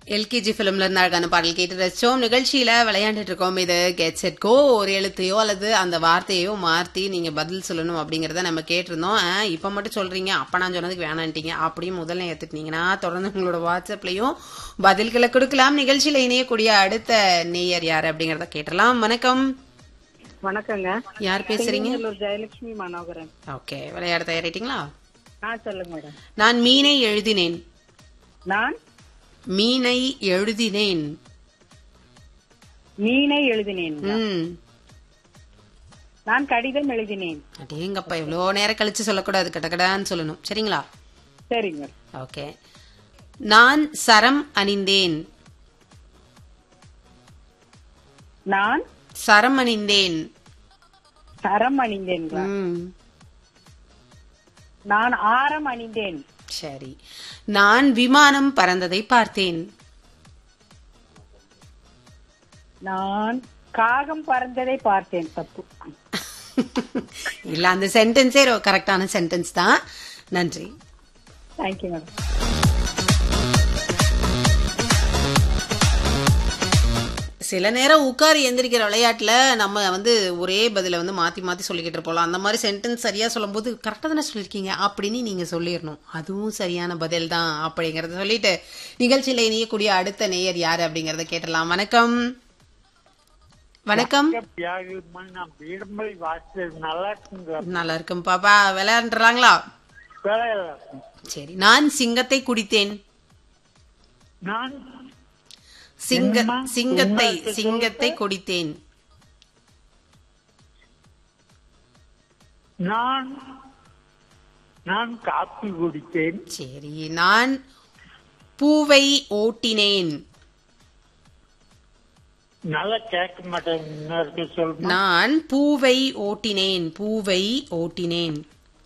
LKG ஃபிலிம்ல இருந்து அழகான பாடல் கேட்டு ரசிச்சோம் நிகழ்ச்சியில விளையாண்டுட்டு இருக்கோம் இது கெட் செட் கோ ஒரு எழுத்தையோ அல்லது அந்த வார்த்தையோ மாத்தி நீங்க பதில் சொல்லணும் அப்படிங்கறத நம்ம கேட்டிருந்தோம் ஆ, இப்ப மட்டும் சொல்றீங்க அப்ப நான் சொன்னதுக்கு வேணான்ட்டீங்க அப்படியும் முதல்ல ஏத்துட்டீங்கன்னா தொடர்ந்து உங்களோட வாட்ஸ்அப்லயும் பதில்களை கொடுக்கலாம் நிகழ்ச்சியில இணையக்கூடிய அடுத்த நேயர் யார் அப்படிங்கறத கேட்டலாம் வணக்கம் வணக்கங்க யார் பேசுறீங்க செங்கல்நல்லூர் ஜெயலட்சுமி மனோகரன் ஓகே விளையாட தயாரிட்டீங்களா ஆ சொல்லுங்க மேடம் நான் மீனை எழுதினேன் நான் மீனை எழுதினேன் மீனை எழுதினேன் ம் நான் கடிதம் எழுதினேன் அடேங்கப்பா இவ்வளோ நேரம் கழிச்சு சொல்லக்கூடாது கடகடான்னு சொல்லணும் சரிங்களா சரிங்க ஓகே நான் சரம் அணிந்தேன் நான் சரம் அணிந்தேன் சரம் அணிந்தேன்களா ம் நான் ஆரம் அணிந்தேன் சரி நான் விமானம் பறந்ததை பார்த்தேன் நான் காகம் பறந்ததை பார்த்தேன் தப்பு இல்ல அந்த சென்டென்ஸே கரெக்டான சென்டென்ஸ் தான் நன்றி தேங்க்யூ மேடம் சில நேரம் உட்கார் எந்திரிக்கிற விளையாட்டுல நம்ம வந்து ஒரே பதில வந்து மாத்தி மாத்தி சொல்லிக்கிட்டு இருப்போம் அந்த மாதிரி சென்டென்ஸ் சரியா சொல்லும்போது கரெக்டா தானே சொல்லியிருக்கீங்க அப்படின்னு நீங்க சொல்லிடணும் அதுவும் சரியான பதில் தான் அப்படிங்கறத சொல்லிட்டு நிகழ்ச்சியில இணையக்கூடிய அடுத்த நேயர் யாரு அப்படிங்கறத கேட்டலாம் வணக்கம் வணக்கம் தியாகிமா நான் வீடுமொழி வாசிச்சது நல்லா இருக்குங்க நல்லா இருக்கும் பாப்பா விளையாண்டுறாங்களா வேலையில சரி நான் சிங்கத்தை குடித்தேன் நான் சிங்க என்னம்மா? சிங்கத்தை உங்களுக்கு சிங்கத்தை குடித்தேன் நான் நான் காப்பி குடித்தேன் சரி நான் பூவை ஓட்டினேன் நல்லா கேட்க மாட்டேன் இன்னொருக்கு சொல்லுமா நான் பூவை ஓட்டினேன் பூவை ஓட்டினேன்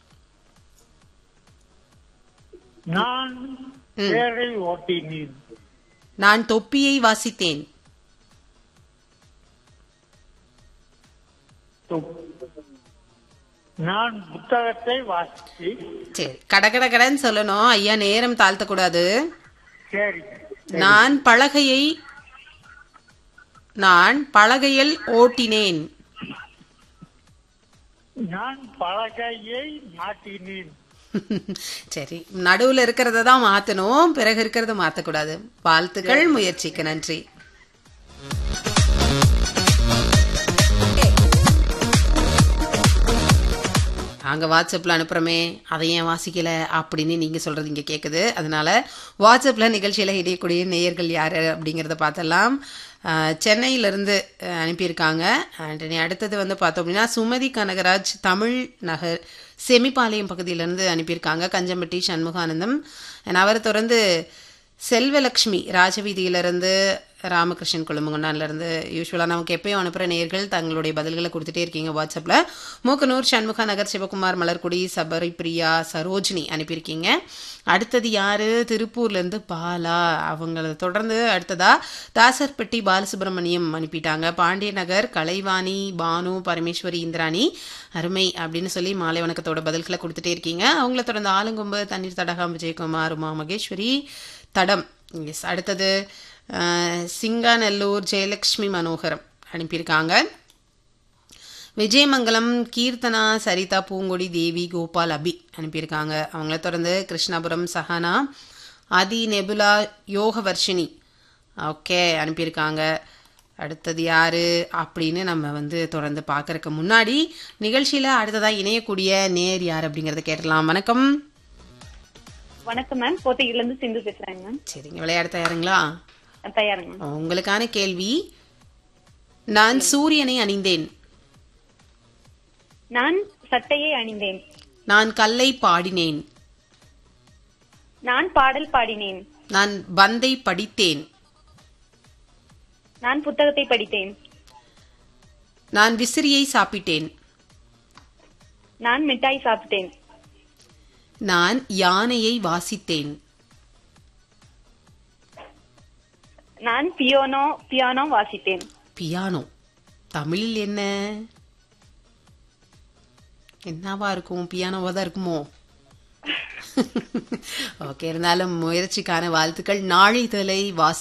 நான் பேரை ஓட்டினேன் நான் தொப்பியை வாசித்தேன் நான் புத்தகத்தை வாசித்து சரி கடகட கடன்னு சொல்லணும் ஐயா நேரம் தாழ்த்தக்கூடாது சரி நான் பலகையை நான் பலகையில் ஓட்டினேன் நான் பலகையை மாட்டினேன் சரி நடுவுல இருக்கிறத தான் மாத்தணும் பிறகு இருக்கிறத மாத்தக்கூடாது வாழ்த்துக்கள் முயற்சிக்கு நன்றி நாங்க வாட்ஸ்அப்ல அனுப்புறோமே அதை ஏன் வாசிக்கல அப்படின்னு நீங்க சொல்றது இங்க கேக்குது அதனால வாட்ஸ்அப்ல நிகழ்ச்சியில இடையக்கூடிய நேயர்கள் யாரு அப்படிங்கறத பார்த்தலாம் அஹ், சென்னையில இருந்து அஹ், அனுப்பியிருக்காங்க அண்ட் இனி அடுத்தது வந்து பார்த்தோம் அப்படின்னா சுமதி கனகராஜ் தமிழ் நகர் செமிபாளையம் பகுதியிலிருந்து அனுப்பியிருக்காங்க கஞ்சம்பட்டி சண்முகானந்தம் And அவரை தொடர்ந்து செல்வலக்ஷ்மி ராஜவீதியிலிருந்து ராமகிருஷ்ணன் கொழும்புங்கொண்டான்ல இருந்து யூஸ்வலா நமக்கு எப்பயும் அனுப்புற நேர்கள் தங்களுடைய பதில்களை கொடுத்துட்டே இருக்கீங்க வாட்ஸ்அப்ல மூக்கனூர் சண்முகா நகர் சிவகுமார் மலர்குடி சபரி பிரியா சரோஜினி அனுப்பியிருக்கீங்க அடுத்தது யாரு திருப்பூர்ல இருந்து பாலா அவங்கள தொடர்ந்து அடுத்ததா தாசர்பட்டி பாலசுப்ரமணியம் அனுப்பிட்டாங்க பாண்டிய நகர் கலைவாணி பானு பரமேஸ்வரி இந்திராணி அருமை அப்படின்னு சொல்லி மாலை வணக்கத்தோட பதில்களை கொடுத்துட்டே இருக்கீங்க அவங்கள தொடர்ந்து ஆலங்கொம்பு தண்ணீர் தடகம் விஜயகுமார் உமா மகேஸ்வரி தடம் எஸ் அடுத்தது அஹ், சிங்காநல்லூர் ஜெயலக்ஷ்மி மனோகரம் அனுப்பியிருக்காங்க விஜயமங்கலம் கீர்த்தனா சரிதா பூங்கொடி தேவி கோபால் அபி அனுப்பியிருக்காங்க அவங்கள தொடர்ந்து கிருஷ்ணாபுரம் சஹானா ஆதி நெபுலா யோகவர்ஷினி ஓகே அனுப்பியிருக்காங்க அடுத்தது யாரு அப்படின்னு நம்ம வந்து தொடர்ந்து பார்க்கறதுக்கு முன்னாடி நிகழ்ச்சியில அடுத்ததா இணையக்கூடிய நேர் யார் அப்படிங்கறத கேட்டலாம் வணக்கம் வணக்கம் மேம் கோத்தகிரில இருந்து சிந்து பேசுறேங்க மேம் சரிங்க விளையாட தயாருங்களா தயாருங்க மேம் உங்களுக்கான கேள்வி நான் சூரியனை அணிந்தேன் நான் சட்டையை அணிந்தேன் நான் கல்லை பாடினேன் நான் பாடல் பாடினேன் நான் பந்தை படித்தேன் நான் புத்தகத்தை படித்தேன் நான் விசிறியை சாப்பிட்டேன் நான் மிட்டாய் சாப்பிட்டேன் நான் யானையை வாசித்தேன் நான் பியானோ பியானோ வாசித்தேன் பியானோ தமிழில் என்ன என்னவா இருக்கும் பியானோவா தான் இருக்குமோ ஓகே இருந்தாலும் முயற்சிக்கான வாழ்த்துக்கள் நாளிதழை வாசி